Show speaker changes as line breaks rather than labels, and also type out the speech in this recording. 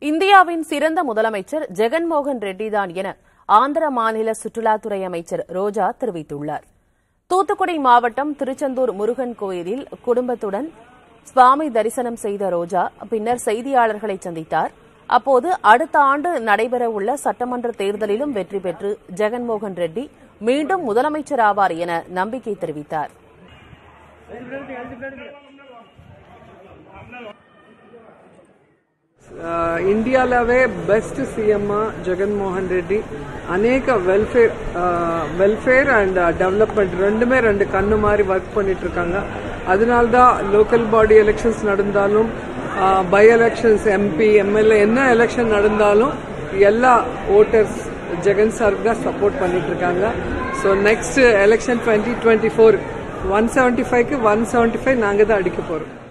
இந்தியாவின் சிறந்த முதலமைச்சர் ஜெகன்மோகன் ரெட்டிதான் என ஆந்திர மாநில சுற்றுலாத்துறை அமைச்சர் ரோஜா தெரிவித்துள்ளார் தூத்துக்குடி மாவட்டம் திருச்செந்தூர் முருகன் கோயிலில் குடும்பத்துடன் சுவாமி தரிசனம் செய்த ரோஜா பின்னர் செய்தியாளர்களை சந்தித்தார் அப்போது அடுத்த ஆண்டு நடைபெறவுள்ள சட்டமன்ற தேர்தலிலும் வெற்றி பெற்று ஜெகன்மோகன் ரெட்டி மீண்டும் முதலமைச்சர் ஆவார் என நம்பிக்கை தெரிவித்தார்
ఇండియాలోవే బెస్ట్ సీఎం జగన్మోహన్ రెడ్డి అనేక வெல்ஃபேர் வெல்ஃபேர் அண்ட் டெவலப்மெண்ட் ரெண்டுமே ரெண்டு கண்ணு மாதிரி ஒர்க் பண்ணிட்டு இருக்காங்க அதனால தான் லோக்கல் பாடி எலெக்ஷன்ஸ் நடந்தாலும் பை எலெக்ஷன்ஸ் எம்பி எம்எல்ஏ என்ன எலெக்ஷன் நடந்தாலும் எல்லா ஓட்டர்ஸ் ஜெகன் சாருக்கு தான் சப்போர்ட் பண்ணிட்டு இருக்காங்க so next election twenty twenty four one seventy ஃபைவ்க்கு ஒன் செவன்ட்டி ஃபைவ் நாங்கள் தான் அடிக்க போகிறோம்